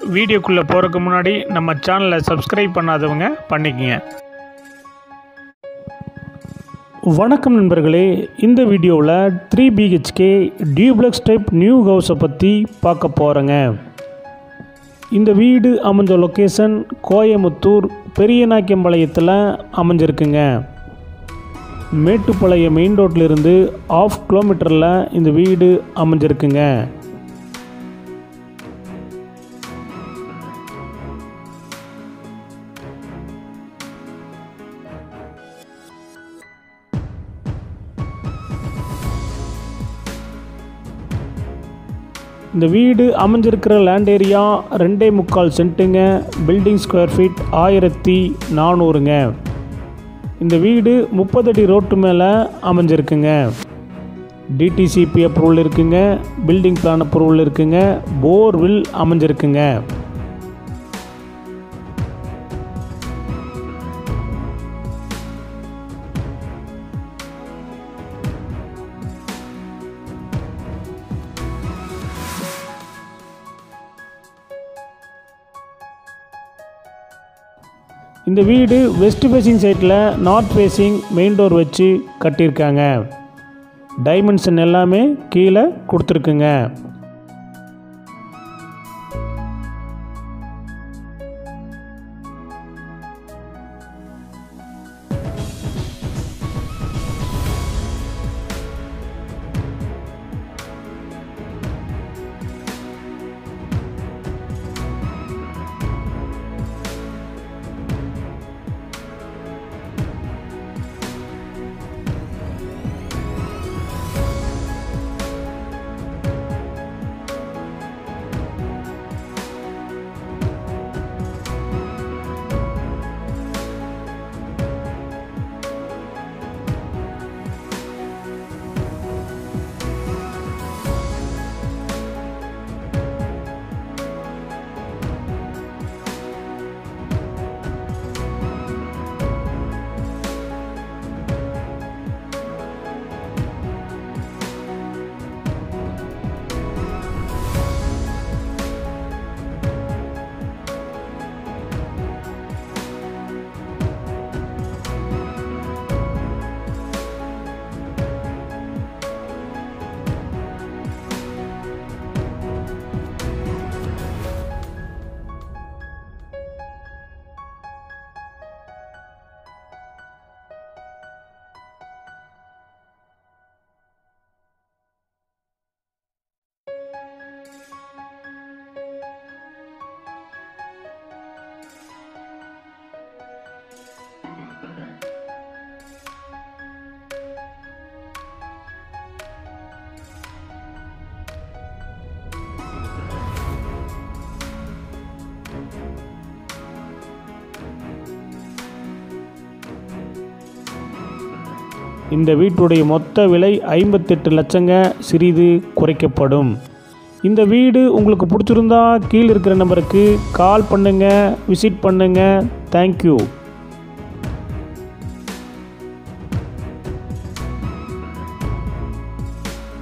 வீடியோக்குள்ளே போகிறதுக்கு முன்னாடி நம்ம சேனலை சப்ஸ்கிரைப் பண்ணாதவங்க பண்ணிக்கங்க வணக்கம் நண்பர்களே இந்த வீடியோவில் three BHK duplex type new ஹவுஸை பற்றி பார்க்க போகிறேங்க இந்த வீடு அமைஞ்ச லொக்கேஷன் கோயமுத்தூர் பெரியநாயக்கம்பாளையத்தில் அமைஞ்சிருக்குங்க மேட்டுப்பாளையம் மெயின் ரோட்லேருந்து ஆஃப் கிலோமீட்டரில் இந்த வீடு அமைஞ்சிருக்குங்க இந்த வீடு அமைஞ்சிருக்கிற லேண்ட் ஏரியா ரெண்டே முக்கால் சென்ட்டுங்க பில்டிங் ஸ்கொயர் ஃபீட் ஆயிரத்தி நானூறுங்க இந்த வீடு முப்பது அடி ரோட்டு மேலே அமைஞ்சிருக்குங்க டிடிசிபி அப்ரூவல் இருக்குங்க பில்டிங் பிளான் அப்ரூவல் இருக்குங்க போர்வில் அமைஞ்சிருக்குங்க இந்த வீடு வெஸ்ட் ஃபேசிங் சைட்டில் நார்த் ஃபேசிங் மெயின் டோர் வச்சு கட்டியிருக்காங்க டைமென்ஷன் எல்லாமே கீழே கொடுத்துருக்குங்க இந்த வீட்டுடைய மொத்த விலை ஐம்பத்தெட்டு லட்சங்க சிறிது குறைக்கப்படும் இந்த வீடு உங்களுக்கு பிடிச்சிருந்தா கீழே இருக்கிற நம்பருக்கு கால் பண்ணுங்கள் விசிட் பண்ணுங்கள் தேங்க்யூ